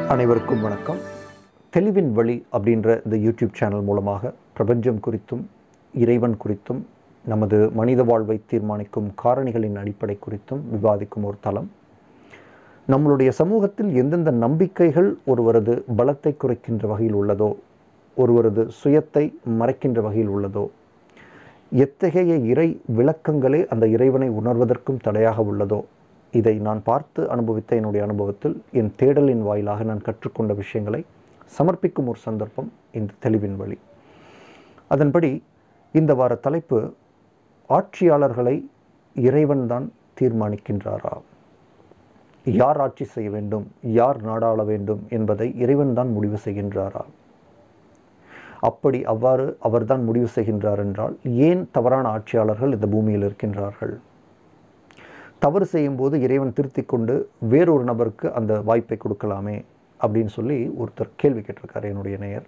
அனைவருக்கும் வணக்கம் தெளிவின் வழி அப்படின்ற இந்த யூடியூப் சேனல் மூலமாக பிரபஞ்சம் குறித்தும் இறைவன் குறித்தும் நமது மனித வாழ்வை தீர்மானிக்கும் காரணிகளின் அடிப்படை குறித்தும் விவாதிக்கும் ஒரு தளம் நம்மளுடைய சமூகத்தில் எந்தெந்த நம்பிக்கைகள் ஒருவரது பலத்தை குறைக்கின்ற வகையில் உள்ளதோ ஒருவரது சுயத்தை மறைக்கின்ற வகையில் உள்ளதோ எத்தகைய இறை விளக்கங்களே அந்த இறைவனை உணர்வதற்கும் தடையாக உள்ளதோ இதை நான் பார்த்து அனுபவித்த என்னுடைய அனுபவத்தில் என் தேடலின் வாயிலாக நான் கற்றுக்கொண்ட விஷயங்களை சமர்ப்பிக்கும் ஒரு சந்தர்ப்பம் இந்த தெளிவின் வழி அதன்படி இந்த வார தலைப்பு ஆட்சியாளர்களை இறைவன்தான் தீர்மானிக்கின்றாரா யார் ஆட்சி செய்ய வேண்டும் யார் நாடாள வேண்டும் என்பதை இறைவன்தான் முடிவு செய்கின்றாரா அப்படி அவ்வாறு அவர்தான் முடிவு செய்கின்றார் என்றால் ஏன் தவறான ஆட்சியாளர்கள் இந்த பூமியில் இருக்கின்றார்கள் தவறு செய்யும்போது இறைவன் திருத்திக் கொண்டு வேறொரு நபருக்கு அந்த வாய்ப்பை கொடுக்கலாமே அப்படின்னு சொல்லி ஒருத்தர் கேள்வி கேட்டிருக்காரு என்னுடைய நேயர்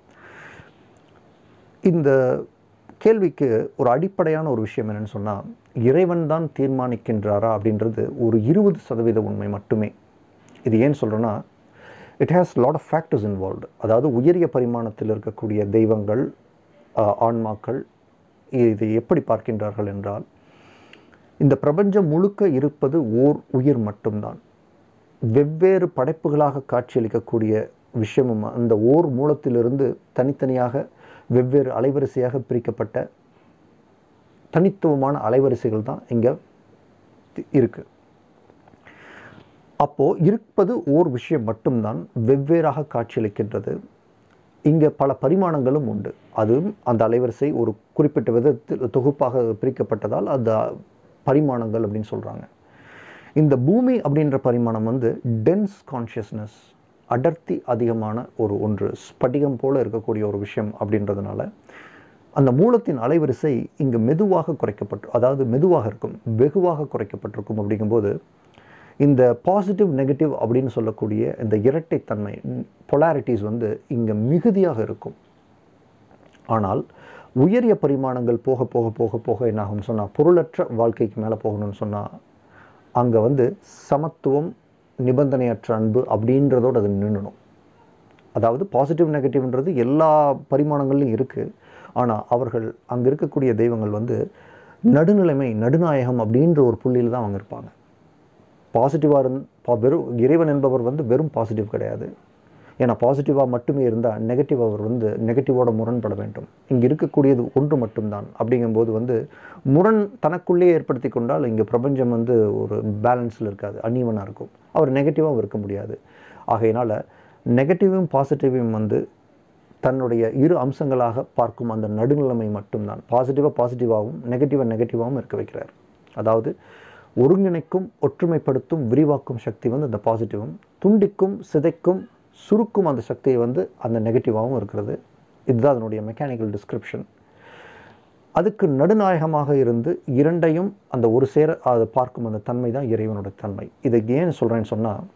இந்த கேள்விக்கு ஒரு அடிப்படையான ஒரு விஷயம் என்னன்னு சொன்னால் இறைவன் தான் தீர்மானிக்கின்றாரா அப்படின்றது ஒரு இருபது சதவீத உண்மை மட்டுமே இது ஏன் சொல்கிறேன்னா it has lot of factors involved அதாவது உயரிய பரிமாணத்தில் இருக்கக்கூடிய தெய்வங்கள் ஆஹ், ஆன்மாக்கள் இதை எப்படி பார்க்கின்றார்கள் என்றால் இந்த பிரபஞ்சம் முழுக்க இருப்பது ஓர் உயிர் மட்டும்தான் வெவ்வேறு படைப்புகளாக காட்சியளிக்கக்கூடிய விஷயமும் அந்த ஓர் மூலத்திலிருந்து தனித்தனியாக வெவ்வேறு அலைவரிசையாக பிரிக்கப்பட்ட தனித்துவமான அலைவரிசைகள் தான் இங்கே இருக்கு அப்போ இருப்பது ஓர் விஷயம் மட்டும்தான் வெவ்வேறாக காட்சியளிக்கின்றது இங்கே பல பரிமாணங்களும் உண்டு அதுவும் அந்த அலைவரிசை ஒரு குறிப்பிட்ட விதத்தில் தொகுப்பாக பிரிக்கப்பட்டதால் அந்த பரிமாணங்கள் அப்படின்னு சொல்கிறாங்க இந்த பூமி அப்படின்ற பரிமாணம் வந்து டென்ஸ் கான்ஷியஸ்னஸ் அடர்த்தி அதிகமான ஒரு ஒன்று ஸ்படிகம் போல இருக்கக்கூடிய ஒரு விஷயம் அப்படின்றதுனால அந்த மூலத்தின் அலைவரிசை இங்கு மெதுவாக குறைக்கப்பட்டு அதாவது மெதுவாக இருக்கும் வெகுவாக குறைக்கப்பட்டிருக்கும் அப்படிங்கும்போது இந்த பாசிட்டிவ் நெகட்டிவ் அப்படின்னு சொல்லக்கூடிய இந்த இரட்டைத்தன்மை பொலாரிட்டிஸ் வந்து இங்கே மிகுதியாக இருக்கும் ஆனால் உயரிய பரிமாணங்கள் போக போக போக போக என்னாகும் சொன்னால் பொருளற்ற வாழ்க்கைக்கு மேலே போகணும்னு சொன்னால் அங்கே வந்து சமத்துவம் நிபந்தனையற்ற அன்பு அப்படின்றதோடு அது நின்றுணும் அதாவது பாசிட்டிவ் நெகட்டிவ்ன்றது எல்லா பரிமாணங்கள்லையும் இருக்குது ஆனால் அவர்கள் அங்கே இருக்கக்கூடிய தெய்வங்கள் வந்து நடுநிலைமை நடுநாயகம் அப்படின்ற ஒரு புள்ளியில் தான் அவங்க இருப்பாங்க பாசிட்டிவாக இருந் பா- வெறும் இறைவன் என்பவர் வந்து வெறும் பாசிட்டிவ் கிடையாது ஏன்னா பாசிட்டிவாக மட்டுமே இருந்தால் நெகட்டிவ் அவர் வந்து நெகட்டிவோட முரண்பட வேண்டும் இங்கே இருக்கக்கூடியது ஒன்று மட்டும்தான் அப்படிங்கும்போது வந்து முரண் தனக்குள்ளே ஏற்படுத்தி கொண்டால் இங்கே பிரபஞ்சம் வந்து ஒரு பேலன்ஸில் இருக்காது அன்னியவனாக இருக்கும் அவர் நெகட்டிவாகவும் இருக்க முடியாது ஆகையினால் நெகட்டிவும் பாசிட்டிவும் வந்து தன்னுடைய இரு அம்சங்களாக பார்க்கும் அந்த நடுநிலைமை மட்டும்தான் பாசிட்டிவாக பாசிட்டிவாகவும் நெகட்டிவாக நெகட்டிவாகவும் இருக்க வைக்கிறார் அதாவது ஒருங்கிணைக்கும் ஒற்றுமைப்படுத்தும் விரிவாக்கும் சக்தி வந்து அந்த பாசிட்டிவும் துண்டிக்கும் சிதைக்கும் சுருக்கும் அந்த சக்தியை வந்து அந்த நெகட்டிவாகவும் இருக்கிறது இதுதான் அதனுடைய மெக்கானிக்கல் டிஸ்கிரிப்ஷன் அதுக்கு நடுநாயகமாக இருந்து இரண்டையும் அந்த ஒரு சேர அதை பார்க்கும் அந்த தன்மை தான் இறைவனோட தன்மை இதை ஏன் சொல்கிறேன்னு சொன்னால்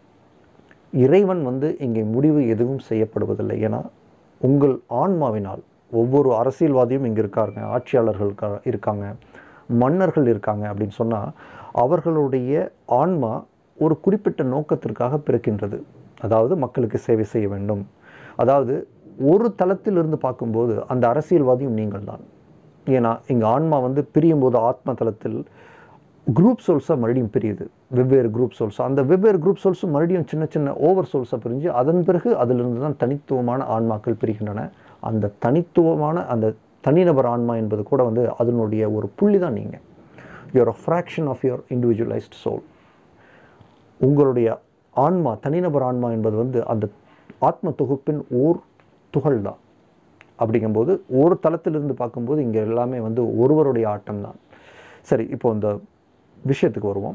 இறைவன் வந்து இங்கே முடிவு எதுவும் செய்யப்படுவதில்லை ஏன்னா உங்கள் ஆன்மாவினால் ஒவ்வொரு அரசியல்வாதியும் இங்கே இருக்காங்க ஆட்சியாளர்கள் இருக்கா- இருக்காங்க மன்னர்கள் இருக்காங்க அப்படின்னு சொன்னால் அவர்களுடைய ஆன்மா ஒரு குறிப்பிட்ட நோக்கத்திற்காக பிறக்கின்றது அதாவது மக்களுக்கு சேவை செய்ய வேண்டும் அதாவது ஒரு தளத்தில் இருந்து பார்க்கும்போது அந்த அரசியல்வாதியும் நீங்கள் தான் ஏன்னா இங்கே ஆன்மா வந்து பிரியும் போது ஆத்ம தளத்தில் குரூப் சோல்ஸாக மறுபடியும் பிரியுது வெவ்வேறு குரூப் சோல்ஸ் அந்த வெவ்வேறு குரூப் சோல்ஸும் மறுபடியும் சின்ன சின்ன ஓவர் சோல்ஸாக பிரிஞ்சு அதன் பிறகு அதிலிருந்து தான் தனித்துவமான ஆன்மாக்கள் பிரிகின்றன அந்த தனித்துவமான அந்த தனிநபர் ஆன்மா என்பது கூட வந்து அதனுடைய ஒரு புள்ளி தான் நீங்கள் your uh fraction of your individualised soul உங்களுடைய ஆன்மா தனிநபர் ஆன்மா என்பது வந்து அந்த ஆத்ம தொகுப்பின் ஓர் துகள் தான் அப்படிங்கும்போது ஒரு தளத்திலிருந்து பார்க்கும்போது இங்கே எல்லாமே வந்து ஒருவருடைய ஆட்டம் தான் சரி இப்போ இந்த விஷயத்துக்கு வருவோம்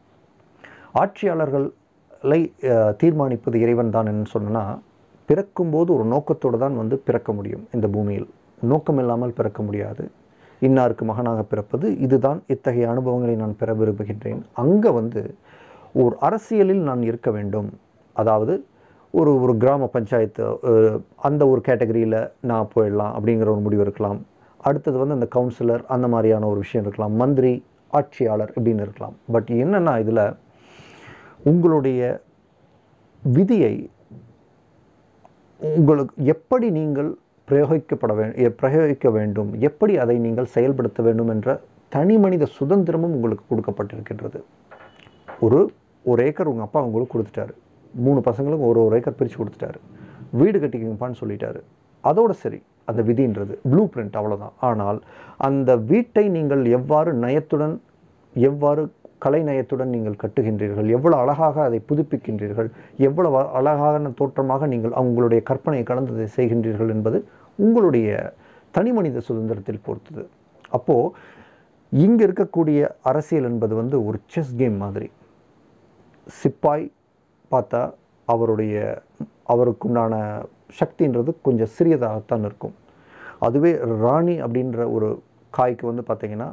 ஆட்சியாளர்களை அஹ், தீர்மானிப்பது இறைவன் தான் என்று சொன்னா பிறக்கும்போது ஒரு நோக்கத்தோடு தான் வந்து பிறக்க முடியும் இந்த பூமியில் நோக்கம் இல்லாமல் பிறக்க முடியாது இன்னாருக்கு மகனாக பிறப்பது இதுதான் இத்தகைய அனுபவங்களை நான் பெற விரும்புகின்றேன் அங்கே வந்து ஒரு அரசியலில் நான் இருக்க வேண்டும் அதாவது ஒரு ஒரு கிராம பஞ்சாயத்து அஹ், அந்த ஒரு கேட்டகரியில் நான் போயிடலாம் அப்படிங்கிற ஒரு முடிவு இருக்கலாம் அடுத்தது வந்து அந்த கவுன்சிலர் அந்த மாதிரியான ஒரு விஷயம் இருக்கலாம் மந்திரி ஆட்சியாளர் இப்படின்னு இருக்கலாம் பட் என்னென்னா இதில் உங்களுடைய விதியை உங்களுக்கு எப்படி நீங்கள் பிரயோகிக்கப்பட வே எ- பிரயோகிக்க வேண்டும் எப்படி அதை நீங்கள் செயல்படுத்த வேண்டும் என்ற தனி மனித சுதந்திரமும் உங்களுக்கு கொடுக்கப்பட்டிருக்கின்றது ஒரு ஒரு ஏக்கர் உங்கள் அப்பா உங்களுக்கு கொடுத்துட்டாரு மூணு பசங்களுக்கும் ஒரு ஒரு ஏக்கர் பிரித்து கொடுத்துட்டாரு வீடு கட்டிக்கங்கப்பான்னு சொல்லிட்டாரு அதோட சரி அந்த விதின்றது ப்ளூ பிரிண்ட் அவ்வளோதான் ஆனால் அந்த வீட்டை நீங்கள் எவ்வாறு நயத்துடன் எவ்வாறு கலை நயத்துடன் நீங்கள் கட்டுகின்றீர்கள் எவ்வளவு அழகாக அதை புதுப்பிக்கின்றீர்கள் எவ்வளவு அழகான தோற்றமாக நீங்கள் உங்களுடைய கற்பனையை கலந்ததை செய்கின்றீர்கள் என்பது உங்களுடைய தனி மனித சுதந்திரத்தில் பொறுத்தது அப்போது இங்கே இருக்கக்கூடிய அரசியல் என்பது வந்து ஒரு செஸ் கேம் மாதிரி சிப்பாய் பார்த்தா அவருடைய அவருக்குண்டான சக்தின்றது கொஞ்சம் சிறியதாகத்தான் இருக்கும் அதுவே ராணி அப்படின்ற ஒரு காய்க்கு வந்து பார்த்தீங்கன்னா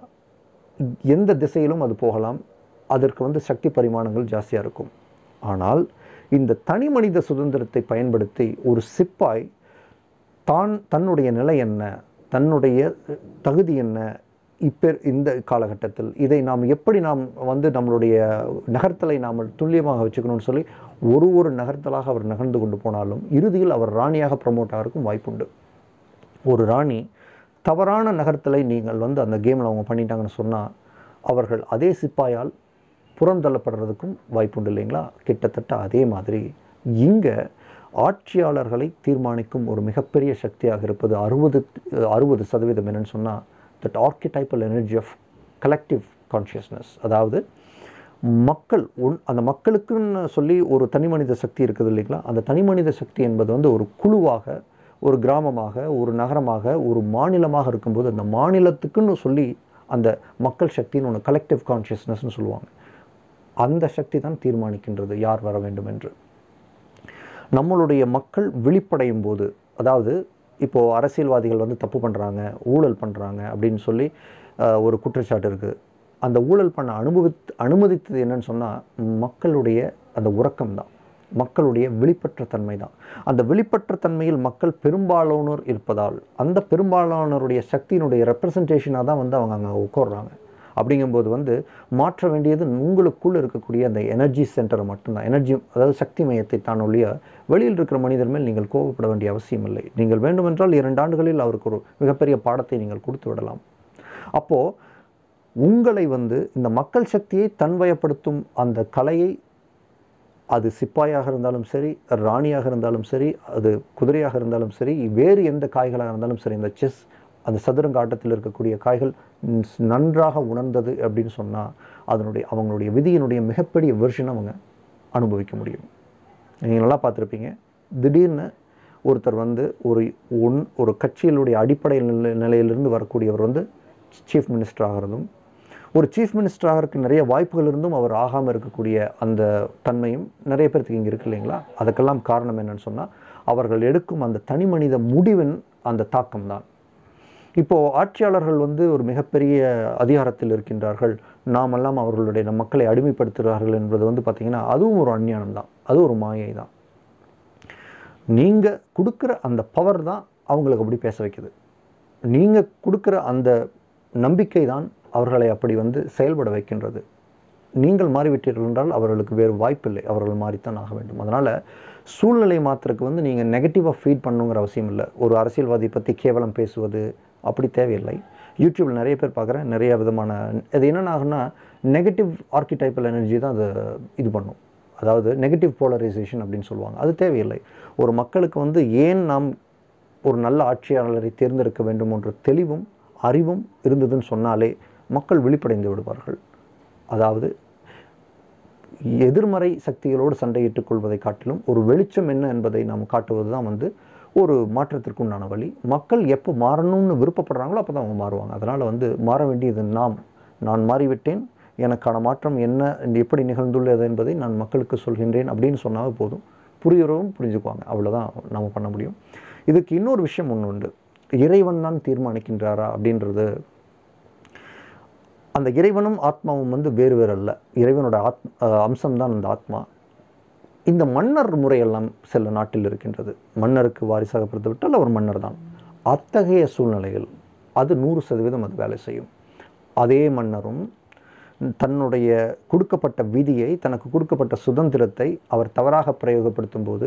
எந்த திசையிலும் அது போகலாம் அதற்கு வந்து சக்தி பரிமாணங்கள் ஜாஸ்தியாக இருக்கும் ஆனால் இந்த தனி மனித சுதந்திரத்தை பயன்படுத்தி ஒரு சிப்பாய் தான் தன்னுடைய நிலை என்ன தன்னுடைய தகுதி என்ன இப்போ இந்த காலகட்டத்தில் இதை நாம் எப்படி நாம் வந்து நம்மளுடைய நகர்த்தலை நாம் துல்லியமாக வச்சுக்கணும்னு சொல்லி ஒரு ஒரு நகர்த்தலாக அவர் நகர்ந்து கொண்டு போனாலும் இறுதியில் அவர் ராணியாக ப்ரமோட் ஆகிறதுக்கும் வாய்ப்புண்டு ஒரு ராணி தவறான நகர்த்தலை நீங்கள் வந்து அந்த கேமில் அவங்க பண்ணிட்டாங்கன்னு சொன்னால் அவர்கள் அதே சிப்பாயால் புறந்தள்ளப்படுறதுக்கும் வாய்ப்புண்டு இல்லைங்களா கிட்டத்தட்ட அதே மாதிரி இங்கே ஆட்சியாளர்களை தீர்மானிக்கும் ஒரு மிகப்பெரிய சக்தியாக இருப்பது அறுபது அறுபது சதவீதம் என்னன்னு சொன்னால் that archetypal energy of collective consciousness அதாவது மக்கள் உன் அந்த மக்களுக்குன்னு சொல்லி ஒரு தனி மனித சக்தி இருக்குது இல்லைங்களா அந்த தனி மனித சக்தி என்பது வந்து ஒரு குழுவாக ஒரு கிராமமாக ஒரு நகரமாக ஒரு மாநிலமாக இருக்கும்போது அந்த மாநிலத்துக்குன்னு சொல்லி அந்த மக்கள் சக்தின்னு ஒன்று கலெக்டிவ் கான்ஷியஸ்னஸ்னு சொல்லுவாங்க அந்த சக்தி தான் தீர்மானிக்கின்றது யார் வர வேண்டும் என்று நம்மளுடைய மக்கள் விழிப்படையும் போது அதாவது இப்போது அரசியல்வாதிகள் வந்து தப்பு பண்ணுறாங்க ஊழல் பண்ணுறாங்க அப்படின்னு சொல்லி அஹ், ஒரு குற்றச்சாட்டு இருக்குது அந்த ஊழல் பண்ண அனுபவித் அனுமதித்தது என்னன்னு சொன்னால் மக்களுடைய அந்த உறக்கம் தான் மக்களுடைய விழிப்பற்ற தன்மை தான் அந்த விழிப்பற்ற தன்மையில் மக்கள் பெரும்பாலானோர் இருப்பதால் அந்த பெரும்பாலானோருடைய சக்தியினுடைய ரெப்ரசன்டேஷனாக தான் வந்து அவங்க அங்கே உட்கார்றாங்க அப்படிங்கும்போது வந்து மாற்ற வேண்டியது உங்களுக்குள் இருக்கக்கூடிய அந்த எனர்ஜி சென்டரை மட்டும்தான் எனர்ஜி அதாவது சக்தி மையத்தை தான் ஒழிய வெளியில் இருக்கிற மனிதர் மேல் நீங்கள் கோபப்பட வேண்டிய அவசியம் இல்லை நீங்கள் வேண்டுமென்றால் இரண்டு ஆண்டுகளில் அவருக்கு ஒரு மிகப்பெரிய பாடத்தை நீங்கள் கொடுத்து விடலாம் அப்போது உங்களை வந்து இந்த மக்கள் சக்தியை தன்வயப்படுத்தும் அந்த கலையை அது சிப்பாயாக இருந்தாலும் சரி ராணியாக இருந்தாலும் சரி அது குதிரையாக இருந்தாலும் சரி வேறு எந்த காய்களாக இருந்தாலும் சரி இந்த செஸ் அந்த சதுரங்க ஆட்டத்தில் இருக்கக்கூடிய காய்கள் ம், நன்றாக உணர்ந்தது அப்படின்னு சொன்னால் அதனுடைய அவங்களுடைய விதியினுடைய மிகப்பெரிய வெர்ஷன் அவங்க அனுபவிக்க முடியும் நீங்கள் நல்லா பார்த்துருப்பீங்க திடீர்னு ஒருத்தர் வந்து ஒரு ஒன் ஒரு கட்சியினுடைய அடிப்படை நிலை நிலையிலிருந்து வரக்கூடியவர் வந்து சீஃப் மினிஸ்டர் ஆகிறதும் ஒரு சீஃப் மினிஸ்டர் ஆகிறதுக்கு நிறைய வாய்ப்புகள் இருந்தும் அவர் ஆகாமல் இருக்கக்கூடிய அந்த தன்மையும் நிறைய பேர்த்துக்கு இங்கே இருக்கு இல்லைங்களா அதுக்கெல்லாம் காரணம் என்னன்னு சொன்னால் அவர்கள் எடுக்கும் அந்த தனி மனித முடிவின் அந்த தாக்கம் தான் இப்போது ஆட்சியாளர்கள் வந்து ஒரு மிகப்பெரிய அதிகாரத்தில் இருக்கின்றார்கள் நாமெல்லாம் அவர்களுடைய நம் மக்களை அடிமைப்படுத்துகிறார்கள் என்பது வந்து பார்த்திங்கன்னா அதுவும் ஒரு அஞ்ஞானம் தான் அது ஒரு மாயை தான் நீங்கள் கொடுக்குற அந்த பவர் தான் அவங்களுக்கு அப்படி பேச வைக்குது நீங்கள் கொடுக்குற அந்த நம்பிக்கை தான் அவர்களை அப்படி வந்து செயல்பட வைக்கின்றது நீங்கள் மாறிவிட்டீர்கள் என்றால் அவர்களுக்கு வேறு வாய்ப்பில்லை அவர்கள் மாறித்தான் ஆக வேண்டும் அதனால் சூழ்நிலை மாத்திரக்கு வந்து நீங்கள் நெகட்டிவாக ஃபீட் பண்ணுங்கிற அவசியம் இல்லை ஒரு அரசியல்வாதி பற்றி கேவலம் பேசுவது அப்படி தேவையில்லை யூடியூப்பில் நிறைய பேர் பார்க்குறேன் நிறைய விதமான அது என்னென்ன ஆகுன்னா நெகட்டிவ் ஆர்கிடைப்பல் எனர்ஜி தான் அது இது பண்ணும் அதாவது நெகட்டிவ் போலரைசேஷன் அப்படின்னு சொல்லுவாங்க அது தேவையில்லை ஒரு மக்களுக்கு வந்து ஏன் நாம் ஒரு நல்ல ஆட்சியாளரை தேர்ந்தெடுக்க வேண்டும் என்ற தெளிவும் அறிவும் இருந்ததுன்னு சொன்னாலே மக்கள் விழிப்படைந்து விடுவார்கள் அதாவது எதிர்மறை சக்திகளோடு சண்டையிட்டுக் கொள்வதை காட்டிலும் ஒரு வெளிச்சம் என்ன என்பதை நாம் காட்டுவது தான் வந்து ஒரு மாற்றத்திற்குண்டான வழி மக்கள் எப்போ மாறணும்னு விருப்பப்படுறாங்களோ அப்போ தான் அவங்க மாறுவாங்க அதனால் வந்து மாற வேண்டியது நாம் நான் மாறிவிட்டேன் எனக்கான மாற்றம் என்ன எப்படி நிகழ்ந்துள்ளது என்பதை நான் மக்களுக்கு சொல்கின்றேன் அப்படின்னு சொன்னாவே போதும் புரியுறவும் புரிஞ்சுக்குவாங்க அவ்வளோதான் நம்ம பண்ண முடியும் இதுக்கு இன்னொரு விஷயம் ஒன்று உண்டு இறைவன் தான் தீர்மானிக்கின்றாரா அப்படின்றது அந்த இறைவனும் ஆத்மாவும் வந்து வேறு வேறு அல்ல இறைவனோட ஆத் அம்சம்தான் அந்த ஆத்மா இந்த மன்னர் முறையெல்லாம் சில நாட்டில் இருக்கின்றது மன்னருக்கு வாரிசாக பிறந்து விட்டால் அவர் மன்னர் தான் அத்தகைய சூழ்நிலைகள் அது நூறு சதவீதம் அது வேலை செய்யும் அதே மன்னரும் தன்னுடைய கொடுக்கப்பட்ட விதியை தனக்கு கொடுக்கப்பட்ட சுதந்திரத்தை அவர் தவறாக பிரயோகப்படுத்தும் போது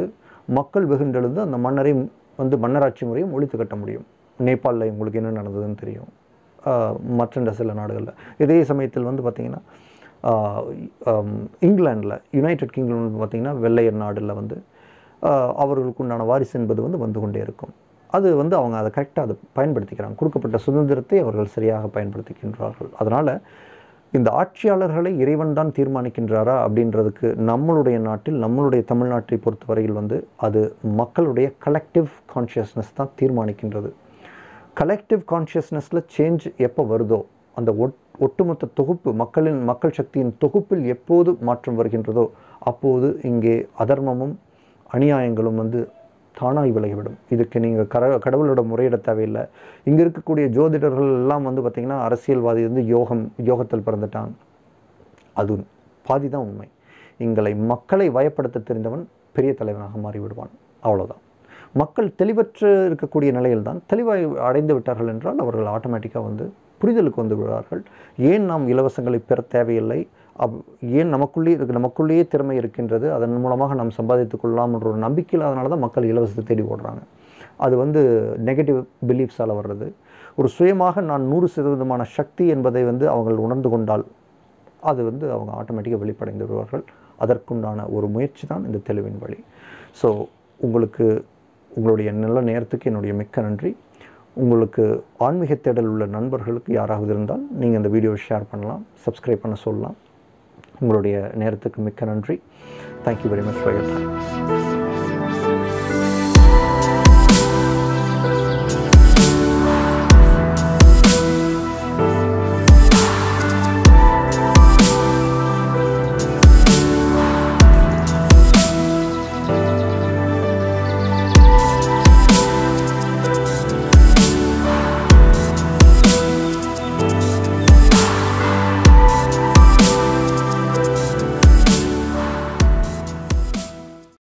மக்கள் வெகுண்டெழுந்து அந்த மன்னரை வந்து மன்னராட்சி முறையும் ஒழித்து கட்ட முடியும் நேபாளில் உங்களுக்கு என்ன நடந்ததுன்னு தெரியும் ஆஹ் மற்ற சில நாடுகளில் இதே சமயத்தில் வந்து பார்த்திங்கன்னா இங்கிலாண்டில் யுனைடெட் கிங்டம் வந்து பார்த்திங்கன்னா வெள்ளையர் நாடுல வந்து ஆஹ் அவர்களுக்கு உண்டான வாரிசு என்பது வந்து வந்து கொண்டே இருக்கும் அது வந்து அவங்க அதை கரெக்டாக அதை பயன்படுத்திக்கிறாங்க கொடுக்கப்பட்ட சுதந்திரத்தை அவர்கள் சரியாக பயன்படுத்திக்கின்றார்கள் அதனால் இந்த ஆட்சியாளர்களை இறைவன் தான் தீர்மானிக்கின்றாரா அப்படின்றதுக்கு நம்மளுடைய நாட்டில் நம்மளுடைய தமிழ்நாட்டை பொறுத்தவரையில் வந்து அது மக்களுடைய கலெக்டிவ் கான்ஷியஸ்னஸ் தான் தீர்மானிக்கின்றது கலெக்டிவ் கான்ஷியஸ்னஸில் சேஞ்ச் எப்போ வருதோ அந்த ஒட் ஒட்டுமொத்த தொகுப்பு மக்களின் மக்கள் சக்தியின் தொகுப்பில் எப்போது மாற்றம் வருகின்றதோ அப்போது இங்கே அதர்மமும் அநியாயங்களும் வந்து தானாய் விலகிவிடும் இதுக்கு நீங்கள் கர கடவுளோட முறையிட தேவையில்லை இங்கே இருக்கக்கூடிய ஜோதிடர்கள் எல்லாம் வந்து பார்த்திங்கன்னா அரசியல்வாதி வந்து யோகம் யோகத்தில் பிறந்துட்டான் அது பாதி தான் உண்மை எங்களை மக்களை வயப்படுத்த தெரிந்தவன் பெரிய தலைவனாக மாறிவிடுவான் அவ்வளவுதான் மக்கள் தெளிவற்று இருக்கக்கூடிய நிலையில் தான் தெளிவாய் அடைந்து விட்டார்கள் என்றால் அவர்கள் ஆட்டோமேட்டிக்காக வந்து புரிதலுக்கு வந்து விடுவார்கள் ஏன் நாம் இலவசங்களை பெற தேவையில்லை அப் ஏன் நமக்குள்ளே இருக்கு நமக்குள்ளேயே திறமை இருக்கின்றது அதன் மூலமாக நாம் சம்பாதித்துக் கொள்ளலாம் என்ற ஒரு நம்பிக்கையில் அதனால தான் மக்கள் இலவசத்தை தேடி ஓடுறாங்க அது வந்து நெகட்டிவ் பிலீஃப்ஸால் வர்றது ஒரு சுயமாக நான் நூறு சதவீதமான சக்தி என்பதை வந்து அவங்கள் உணர்ந்து கொண்டால் அது வந்து அவங்க ஆட்டோமேட்டிக்காக வெளிப்படைந்து விடுவார்கள் அதற்குண்டான ஒரு முயற்சி தான் இந்த தெளிவின் வழி ஸோ உங்களுக்கு உங்களுடைய நல்ல நேரத்துக்கு என்னுடைய மிக்க நன்றி உங்களுக்கு ஆன்மீக தேடல் உள்ள நண்பர்களுக்கு யாராவது இருந்தால் நீங்கள் இந்த வீடியோவை ஷேர் பண்ணலாம் சப்ஸ்கிரைப் பண்ண சொல்லலாம் உங்களுடைய நேரத்துக்கு மிக்க நன்றி thank you very much for your time